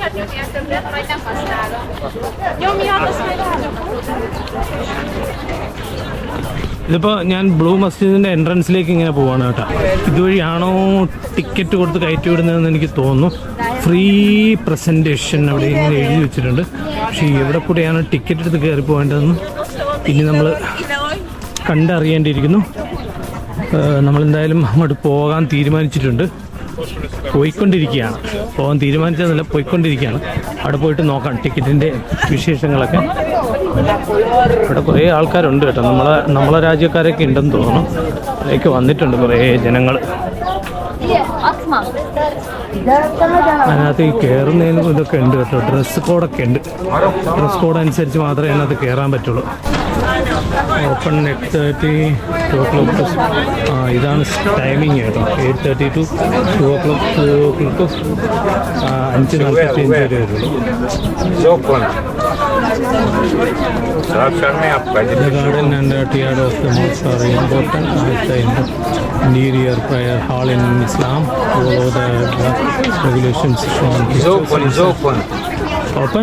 Io mi vado a spiegare. ഇതിപ്പോൾ ഞാൻ blue മസ്ജിദിൻ്റെ എൻട്രൻസിലേക്ക് ഇങ്ങനെ പോവാണ് കേട്ടോ ഇതുവഴിയാണോ ടിക്കറ്റ് കൊടുത്ത് കയറ്റി വിടുന്നതെന്ന് എനിക്ക് തോന്നുന്നു ഫ്രീ പ്രസൻറ്റേഷൻ അവിടെ ഇങ്ങനെ എഴുതി വെച്ചിട്ടുണ്ട് പക്ഷേ എവിടെ കൂടെയാണ് ടിക്കറ്റ് എടുത്ത് കയറി പോകേണ്ടതെന്ന് ഇനി നമ്മൾ കണ്ടറിയേണ്ടിയിരിക്കുന്നു ഏഹ് നമ്മളെന്തായാലും അങ്ങോട്ട് പോകാൻ തീരുമാനിച്ചിട്ടുണ്ട് പോയിക്കൊണ്ടിരിക്കുകയാണ് പോകാൻ തീരുമാനിച്ചതല്ല പോയിക്കൊണ്ടിരിക്കുകയാണ് അവിടെ പോയിട്ട് നോക്കാം ടിക്കറ്റിൻ്റെ വിശേഷങ്ങളൊക്കെ ഇവിടെ കുറേ ആൾക്കാരുണ്ട് കേട്ടോ നമ്മളെ നമ്മളെ രാജ്യക്കാരൊക്കെ ഉണ്ടെന്ന് തോന്നുന്നു അതിലേക്ക് വന്നിട്ടുണ്ട് കുറേ ജനങ്ങൾ Atma. അതിനകത്ത് ഈ കയറുന്നതിന് ഇതൊക്കെ ഉണ്ട് കേട്ടോ ഡ്രസ് കോഡൊക്കെ ഉണ്ട് ഡ്രസ് കോഡ് അനുസരിച്ച് മാത്രമേ അതിനകത്ത് കയറാൻ പറ്റുള്ളൂ open eight thirty to o'clock ആ ഇതാണ് ടൈമിങ് കേട്ടോ eight thirty to two o'clock two o'clock അഞ്ച് നാൽപ്പത്തി അഞ്ച് വരെ വരുള്ളൂ Open. Ça va fermer après. The garden and the tiara of the mosque are important as the interior prayer hall in Islam. Follow the regulations shown. It's open, it's open. Open?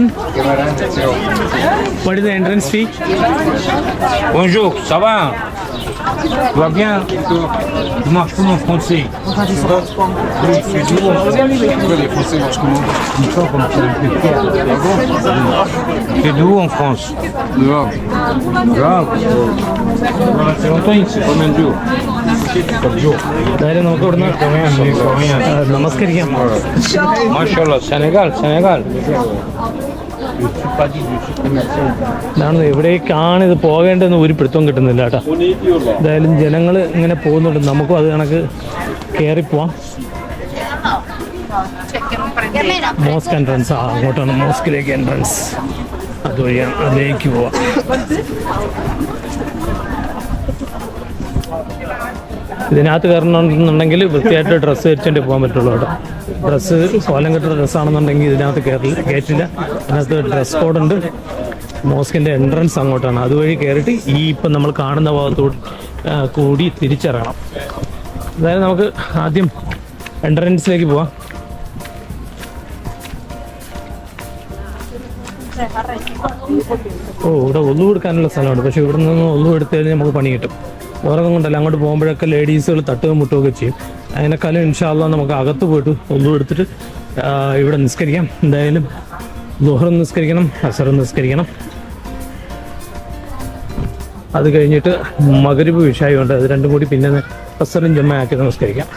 What is the entrance fee? Bonjour, ça va Tu vas bien Tu marches comme en français Oui, c'est du bon. Les Français marchent comment Ils sont comme ça, ils sont fiers. T'es d'où en France Grave. Grave C'est longtemps ici Combien de jours Quatre jours. എന്തായാലും നമുക്ക് ഇവിടുന്ന് ആ, നമസ്കരിക്കാം Machallah, Sénégal, Sénégal. Je suis pas dit, je suis commercial. ഇതാണ് എവിടേക്കാണ് ഇത് പോകേണ്ടതെന്ന് ഒരു പിടുത്തവും കിട്ടുന്നില്ല കേട്ടോ എന്തായാലും ജനങ്ങൾ ഇങ്ങനെ പോകുന്നുണ്ട് നമുക്കും അത് കണക്ക് കയറിപ്പോവാം മോസ്ക് എൻട്രൻസ് ആ അങ്ങോട്ടാണ് മോസ്കിലേക്ക് എൻട്രൻസ് അതുവഴിയാണ് അതിലേക്ക് പോവാം ഇതിനകത്ത് കയറണമെന്നുണ്ടെങ്കിൽ വൃത്തിയായിട്ട് ഡ്രസ്സ് ധരിച്ചോണ്ടേ പോകാൻ പറ്റുള്ളൂ കേട്ടോ ഡ്രസ്സ് കോലം കെട്ട ഡ്രസ്സാണെന്നുണ്ടെങ്കിൽ ഇതിനകത്ത് കയറില്ല കയറ്റില്ല അതിനകത്ത് ഡ്രസ് കോഡുണ്ട് മോസ്കിൻ്റെ എൻട്രൻസ് അങ്ങോട്ടാണ് അതുവഴി കയറിയിട്ട് ഈ ഇപ്പം നമ്മൾ കാണുന്ന ഭാഗത്തോട് ആ, കൂടി തിരിച്ചിറങ്ങണം അതായത് നമുക്ക് ആദ്യം എൻട്രൻസിലേക്ക് പോവാം ഓ ഇവിടെ ഒന്നു കൊടുക്കാനുള്ള സ്ഥലമുണ്ട് പക്ഷെ ഇവിടെ നിന്ന് ഒന്നു എടുത്തു കഴിഞ്ഞാൽ നമുക്ക് പണി കിട്ടും വേറെ ഒന്നും കൊണ്ടല്ല അങ്ങോട്ട് പോകുമ്പോഴൊക്കെ ലേഡീസുകൾ തട്ടുകയും മുട്ടുകയൊക്കെ ചെയ്യും അതിനേക്കാളും ഇൻഷാല്ല നമുക്ക് അകത്ത് പോയിട്ട് ഒന്നു എടുത്തിട്ട് ആ, ഇവിടെ നിസ്കരിക്കാം എന്തായാലും ദുഹർ നിസ്കരിക്കണം അസർ നിസ്കരിക്കണം അത് കഴിഞ്ഞിട്ട് മകരുബ് വിഷായം ഉണ്ട് അത് രണ്ടും കൂടി പിന്നെ അസറും ജമ്മയാക്കി നമസ്കരിക്കാം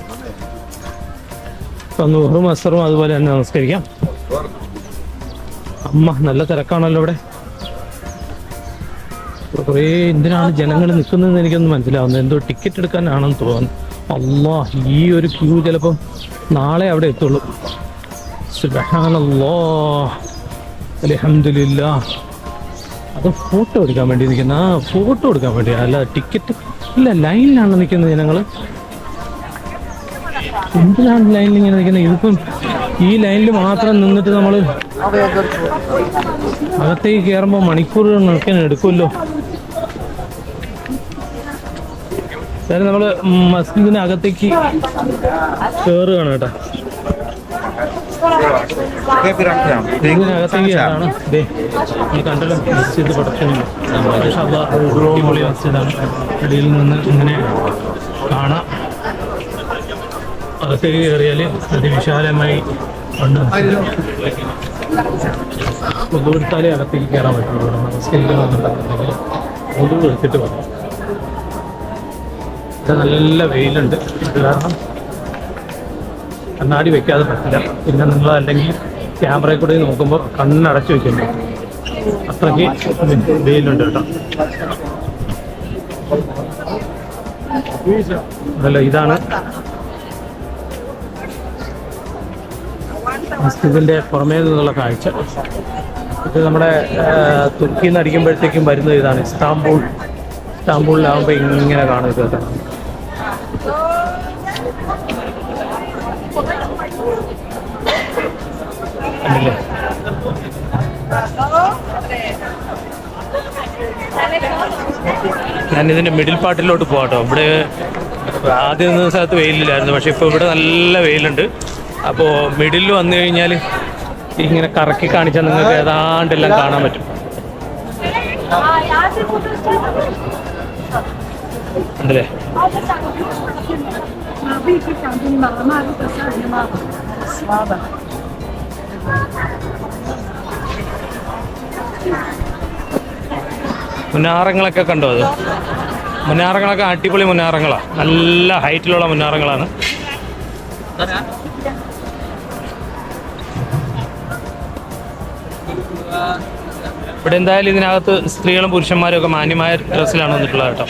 ഇപ്പം ദുഹറും അസറും അതുപോലെ തന്നെ നമസ്കരിക്കാം അമ്മ നല്ല തിരക്കാണല്ലോ ഇവിടെ ഇവിടെ കുറേ എന്തിനാണ് ജനങ്ങൾ നിൽക്കുന്നതെന്ന് എനിക്കൊന്നും മനസ്സിലാവുന്നത് എന്തോ ടിക്കറ്റ് എടുക്കാനാണെന്ന് തോന്നുന്നു അല്ലാ ഈ ഒരു ക്യൂ ചിലപ്പം നാളെ അവിടെ എത്തുള്ളൂ സുബ്ഹാനല്ലാ അൽഹംദുലില്ലാ അത് ഫോട്ടോ എടുക്കാൻ വേണ്ടി നിൽക്കുന്ന ആ ഫോട്ടോ എടുക്കാൻ വേണ്ടി അല്ല ടിക്കറ്റ് ഇല്ല ലൈനിലാണ് നിൽക്കുന്നത് ജനങ്ങൾ എന്തിനാണ് ലൈനിൽ ഇങ്ങനെ നിൽക്കുന്നത് ഇതിപ്പം ഈ ലൈനിൽ മാത്രം നിന്നിട്ട് നമ്മൾ അകത്തേക്ക് കയറുമ്പോൾ മണിക്കൂറുകൾ നിൽക്കാൻ എടുക്കുമല്ലോ എന്തായാലും നമ്മൾ മസ്ജിദിനകത്തേക്ക് കയറുകയാണ് കേട്ടോ ഇതിനകത്തേക്ക് കയറാണ് ദേ ഈ കണ്ടല്ലോ മസ്ജിദ് പടച്ചുണ്ട് അടിപൊളി മസ്ജിദാണ് അടിയിൽ നിന്ന് ഇങ്ങനെ കാണാം അകത്തേക്ക് കയറിയാൽ അതിവിശാലമായി ഉണ്ട് ഒതു എടുത്താലേ അകത്തേക്ക് കയറാൻ പറ്റുള്ളൂ ഇവിടെ നമസ്കരിക്കാൻ വന്നിട്ടുണ്ടെങ്കിൽ ഒതു എടുത്തിട്ട് വന്നു ഇവിടെ നല്ല വെയിലുണ്ട് അത് കാരണം കണ്ണാടി വെക്കാതെ പറ്റില്ല പിന്നെ നിങ്ങൾ അല്ലെങ്കിൽ ക്യാമറയിൽ കൂടെ നോക്കുമ്പോൾ കണ്ണടച്ച് വെക്കുന്നു അത്രയ്ക്ക് വെയിലുണ്ട് കേട്ടോ അതല്ല ഇതാണ് മസ്ജിദിന്റെ പുറമേ നിന്നുള്ള കാഴ്ച ഇത് നമ്മുടെ ആ, തുർക്കിയിൽ നിന്ന് അടിക്കുമ്പോഴത്തേക്കും വരുന്നത് ഇതാണ് ഇസ്താംബൂൾ ഇസ്താംബൂളിലാവുമ്പോൾ ഇങ്ങനെ കാണും ഇത് കേട്ടോ കണ്ടില്ലേ ഞാൻ ഇതിന്റെ മിഡിൽ പാർട്ടിലോട്ട് പോകാട്ടോ ഇവിടെ ആദ്യം നിന്ന സ്ഥലത്ത് വെയിലില്ലായിരുന്നു പക്ഷെ ഇപ്പോൾ ഇവിടെ നല്ല വെയിലുണ്ട് അപ്പോൾ മിഡിലിൽ വന്നു കഴിഞ്ഞാൽ ഇങ്ങനെ കറക്കി കാണിച്ചാൽ നിങ്ങൾക്ക് ഏതാണ്ടെല്ലാം കാണാൻ പറ്റും ഉണ്ടല്ലേ മുന്നാറങ്ങളൊക്കെ കണ്ടോ അത് മുന്നാറങ്ങളൊക്കെ അടിപൊളി മുന്നാറങ്ങളാണ് നല്ല ഹൈറ്റിലുള്ള മുന്നാറങ്ങളാണ് ഇവിടെ എന്തായാലും ഇതിനകത്ത് സ്ത്രീകളും പുരുഷന്മാരും ഒക്കെ മാന്യമായ ഡ്രസ്സിലാണ് വന്നിട്ടുള്ളത് കേട്ടോ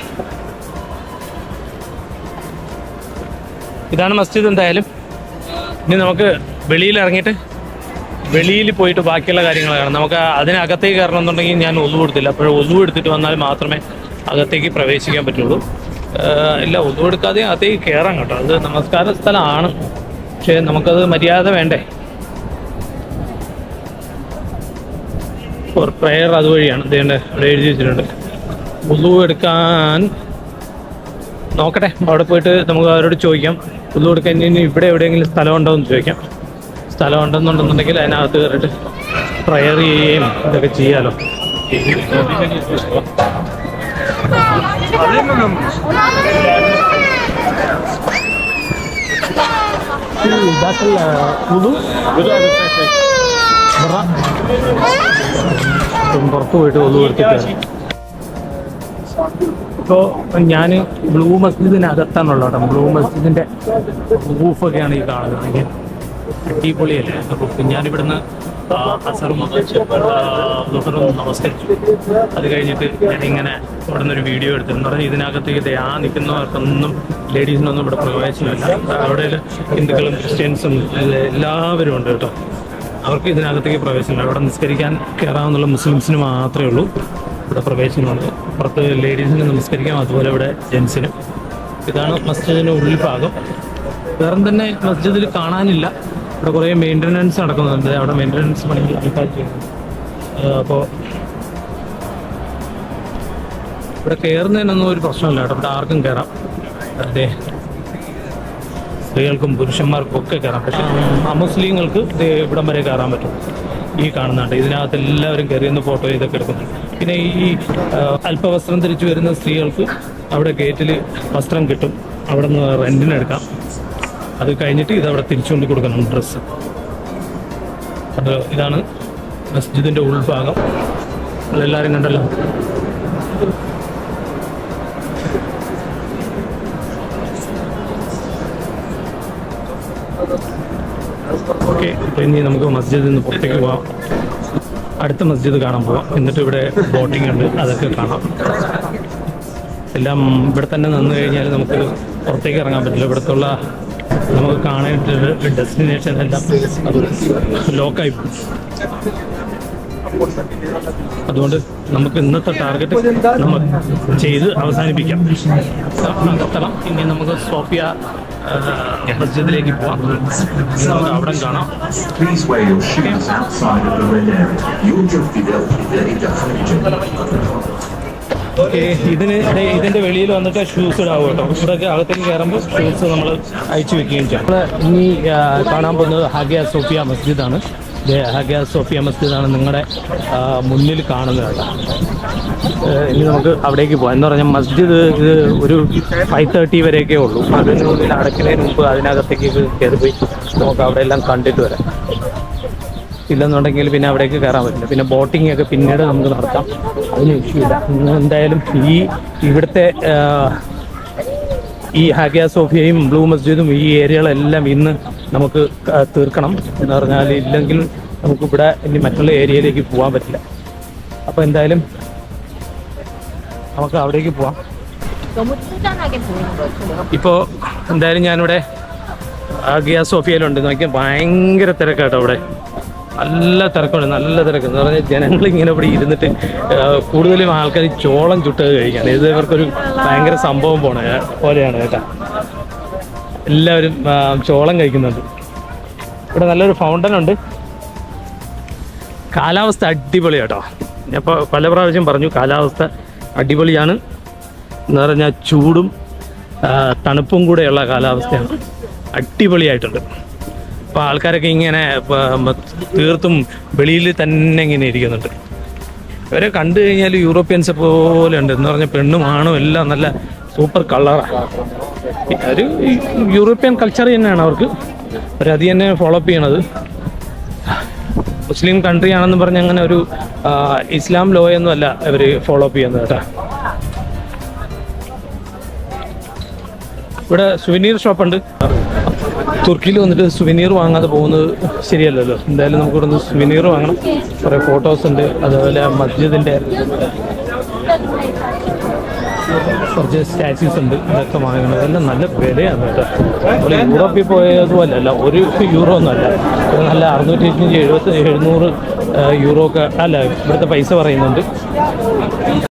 ഇതാണ് മസ്ജിദ് എന്തായാലും ഇനി നമുക്ക് വെളിയിൽ ഇറങ്ങിയിട്ട് വെളിയിൽ പോയിട്ട് ബാക്കിയുള്ള കാര്യങ്ങൾ കാണാം നമുക്ക് അതിനകത്തേക്ക് കയറണം എന്നുണ്ടെങ്കിൽ ഞാൻ ഒന്നു കൊടുത്തില്ല അപ്പോൾ ഒന്നു എടുത്തിട്ട് വന്നാൽ മാത്രമേ അകത്തേക്ക് പ്രവേശിക്കാൻ പറ്റുള്ളൂ ആഹ് ഇല്ല ഒന്നു എടുക്കാതെ അകത്തേക്ക് കയറാം കേട്ടോ അത് നമസ്കാര സ്ഥലമാണ് പക്ഷേ നമുക്കത് മര്യാദ വേണ്ടേ ഫോർ പ്രെയർ അതുവഴിയാണ് ഇതേണ്ട ഇവിടെ എഴുതി വെച്ചിട്ടുണ്ട് ഉള്ളു എടുക്കാൻ നോക്കട്ടെ അവിടെ പോയിട്ട് നമുക്ക് അവരോട് ചോദിക്കാം ഉള്ളു എടുക്കാൻ ഇനി ഇവിടെ എവിടെയെങ്കിലും സ്ഥലം ഉണ്ടോ എന്ന് ചോദിക്കാം സ്ഥലം ഉണ്ടെന്നുണ്ടെന്നുണ്ടെങ്കിൽ അതിനകത്ത് കയറിയിട്ട് പ്രയർ ചെയ്യുകയും ഇതൊക്കെ ചെയ്യാലോ പുറത്ത് പോയിട്ട് ഒന്നു എടുത്തിട്ട് ഇപ്പോൾ ഞാൻ ബ്ലൂ മസ്ജിദിനകത്താണുള്ളത് കേട്ടോ ബ്ലൂ മസ്ജിദിൻ്റെ റൂഫൊക്കെയാണ് ഈ കാണുന്നത് ഭയങ്കര അടിപൊളിയല്ലേ അപ്പോൾ ഞാനിവിടുന്ന് ആ, അസറും ദുഹറും നമസ്കരിച്ചു അത് കഴിഞ്ഞിട്ട് ഞാനിങ്ങനെ ഇവിടുന്ന് ഒരു വീഡിയോ എടുത്തു എന്ന് പറഞ്ഞാൽ ഇതിനകത്തേക്ക് ദേ ആ നിൽക്കുന്നവർക്കൊന്നും ലേഡീസിനൊന്നും ഇവിടെ പ്രവേശനമില്ല അവിടെ ഹിന്ദുക്കളും ക്രിസ്ത്യൻസും എല്ലാ- എല്ലാവരും ഉണ്ട് കേട്ടോ അവർക്ക് ഇതിനകത്തേക്ക് പ്രവേശനമില്ല അവിടെ നിസ്കരിക്കാൻ കയറാമെന്നുള്ള മുസ്ലിംസിന് മാത്രമേ ഉള്ളൂ ഇവിടെ പ്രവേശനമുണ്ട് പുറത്ത് ലേഡീസിന് നമസ്കരിക്കാം അതുപോലെ ഇവിടെ ജെൻസിനും ഇതാണ് മസ്ജിദിൻ്റെ ഉൾഭാഗം വേറെ തന്നെ മസ്ജിദിൽ കാണാനില്ല ഇവിടെ കുറേ മെയിൻ്റനൻസ് നടക്കുന്നുണ്ട് അവിടെ മെയിൻ്റനൻസ് പണി ആൾക്കാർ ചെയ്യുന്നു അപ്പോൾ ഇവിടെ കയറുന്നതിനൊന്നും ഒരു പ്രശ്നമില്ല കേട്ടോ ഇവിടെ ആർക്കും കയറാം അതെ സ്ത്രീകൾക്കും പുരുഷന്മാർക്കും ഒക്കെ കയറാം പക്ഷെ അമുസ്ലിങ്ങൾക്ക് ദേ ഇവിടം വരെ കയറാൻ പറ്റും ഈ കാണുന്നുണ്ട് ഇതിനകത്ത് എല്ലാവരും കയറിയെന്ന് ഫോട്ടോ ഇതൊക്കെ എടുക്കുന്നു പിന്നെ ഈ ആ, അല്പവസ്ത്രം ധരിച്ചു വരുന്ന സ്ത്രീകൾക്ക് അവിടെ ഗേറ്റിൽ വസ്ത്രം കിട്ടും അവിടെ നിന്ന് റെന്റിന് എടുക്കാം അത് കഴിഞ്ഞിട്ട് ഇത് അവിടെ തിരിച്ചുകൊണ്ട് കൊടുക്കണം ഡ്രസ്സ് അത് ഇതാണ് മസ്ജിദിന്റെ ഉൾഭാഗം എല്ലാവരും കണ്ടല്ലോ ഓക്കെ അപ്പോൾ ഇനി നമുക്ക് മസ്ജിദിൽ നിന്ന് പുറത്തേക്ക് പോവാം അടുത്ത മസ്ജിദ് കാണാൻ പോവാം എന്നിട്ട് ഇവിടെ ബോട്ടിംഗ് ഉണ്ട് അതൊക്കെ കാണാം എല്ലാം ഇവിടെ തന്നെ നിന്ന് കഴിഞ്ഞാൽ നമുക്ക് പുറത്തേക്ക് ഇറങ്ങാൻ പറ്റില്ല ഇവിടുത്തുള്ള നമുക്ക് കാണാനായിട്ട് ഡെസ്റ്റിനേഷൻ എല്ലാം അത് ലോക്കായി പോകും അതുകൊണ്ട് നമുക്ക് ഇന്നത്തെ ടാർഗറ്റ് നമ്മൾ ചെയ്ത് അവസാനിപ്പിക്കാം സ്ഥലം ഇനി നമുക്ക് സോഫിയ ആ, മസ്ജിദിലേക്ക് പോവാം നമുക്ക് അവിടെ കാണാം Please wear your shoes outside of the red area. يوجد في ذلك داخل okay ഇതിന് ദേ ഇതിന്റെ വെളിയിൽ വന്നിട്ട് ഷൂസ് ഇടാവും കേട്ടോ ഇവിടെ അകത്തേക്ക് കയറുമ്പോൾ ഷൂസ് നമ്മൾ അയച്ചു വെക്കുകയും ചെയ്യും നമ്മൾ ഇനി ആ, കാണാൻ പോകുന്നത് ഹാഗിയ സോഫിയ മസ്ജിദാണ് ദേ ഹാഗിയ സോഫിയ മസ്ജിദാണ് നിങ്ങളുടെ ആ, മുന്നിൽ കാണുന്നത് കേട്ടോ ഏ, ഇനി നമുക്ക് അവിടേക്ക് പോകാം എന്ന് പറഞ്ഞാൽ മസ്ജിദ് ഇത് ഒരു ഫൈവ് തേർട്ടി വരെയൊക്കെ ഉള്ളൂ അതിനുള്ളിൽ അടയ്ക്കുന്നതിന് മുമ്പ് അതിനകത്തേക്ക് കയറി പോയി നമുക്ക് അവിടെ എല്ലാം കണ്ടിട്ട് വരാം ഇല്ലെന്നുണ്ടെങ്കിൽ പിന്നെ അവിടേക്ക് കയറാൻ പറ്റില്ല പിന്നെ ബോട്ടിംഗ് ഒക്കെ പിന്നീട് നമുക്ക് നടത്താം അതിന് ഇഷ്യൂ ഇല്ല ഇന്ന് എന്തായാലും ഈ ഇവിടുത്തെ ആ, ഈ ഹാഗിയ സോഫിയയും ബ്ലൂ മസ്ജിദും ഈ ഏരിയകളെല്ലാം ഇന്ന് നമുക്ക് ക- തീർക്കണം എന്ന് പറഞ്ഞാൽ ഇല്ലെങ്കിൽ നമുക്ക് ഇവിടെ ഇനി മറ്റുള്ള ഏരിയയിലേക്ക് പോകാൻ പറ്റില്ല അപ്പോൾ എന്തായാലും നമുക്ക് അവിടേക്ക് പോവാം 너무 친절하게 보이는 거예요. ഇപ്പോൾ എന്തായാലും ഞാനിവിടെ ആഗിയ സോഫിയയിലുണ്ട് നോക്കിയാൽ ഭയങ്കര തിരക്കാട്ടോ അവിടെ നല്ല തിരക്കുണ്ട് നല്ല തിരക്ക് എന്ന് പറഞ്ഞാൽ ജനങ്ങൾ ഇങ്ങനെ ഇവിടെ ഇരുന്നിട്ട് ആ, കൂടുതലും ആൾക്കാർ ചോളം ചുട്ടത് കഴിക്കാണ് ഇത് ഇവർക്കൊരു ഭയങ്കര സംഭവം പോണ പോലെയാണ് കേട്ടോ എല്ലാവരും ആ, ചോളം കഴിക്കുന്നുണ്ട് ഇവിടെ നല്ലൊരു ഫൗണ്ടൻ ഉണ്ട് കാലാവസ്ഥ അടിപൊളി കേട്ടോ ഞാൻ ഇപ്പോൾ പല പ്രാവശ്യം പറഞ്ഞു കാലാവസ്ഥ അടിപൊളിയാണ് എന്ന് പറഞ്ഞാൽ ചൂടും ആ, തണുപ്പും കൂടെയുള്ള കാലാവസ്ഥയാണ് അടിപൊളിയായിട്ടുണ്ട് അപ്പോൾ ആൾക്കാരൊക്കെ ഇങ്ങനെ പ- മ- തീർത്തും വെളിയിൽ തന്നെ ഇങ്ങനെ ഇരിക്കുന്നുണ്ട് ഇവരെ കണ്ടു കഴിഞ്ഞാൽ യൂറോപ്യൻസ് പോലെ ഉണ്ട് എന്ന് പറഞ്ഞാൽ പെണ്ണും ആണും എല്ലാം നല്ല സൂപ്പർ കളറാണ് ഒരു യൂറോപ്യൻ കൾച്ചർ തന്നെയാണ് അവർക്ക് അവരത് തന്നെ ഫോളോ അപ്പ് ചെയ്യണത് മുസ്ലിം കൺട്രി ആണെന്ന് പറഞ്ഞ് അങ്ങനെ ഒരു ആ, ഇസ്ലാം ലോ ഒന്നും അല്ല ഇവർ ഫോളോ അപ്പ് ചെയ്യുന്നത് കേട്ടോ ഇവിടെ സുവനീർ ഷോപ്പുണ്ട് തുർക്കിയിൽ വന്നിട്ട് സുവനീർ വാങ്ങാതെ പോകുന്നത് ശരിയല്ലല്ലോ എന്തായാലും നമുക്ക് ഇവിടെ നിന്ന് സുവനീർ വാങ്ങണം കുറേ ഫോട്ടോസ് ഉണ്ട് അതുപോലെ മസ്ജിദിൻ്റെ കുറച്ച് സ്റ്റാച്യൂസ് ഉണ്ട് ഇതൊക്കെ വാങ്ങണം ഇതെല്ലാം നല്ല വിലയാണ് കേട്ടോ നമ്മൾ യൂറോപ്പിൽ പോയതുപോലെ അല്ല ഒരു യൂറോ ഒന്നുമല്ല ഇത് നല്ല അറുന്നൂറ്റി എഴുപത്തി എഴുന്നൂറ് യൂറോ ഒക്കെ അല്ല ഇവിടുത്തെ പൈസ പറയുന്നുണ്ട്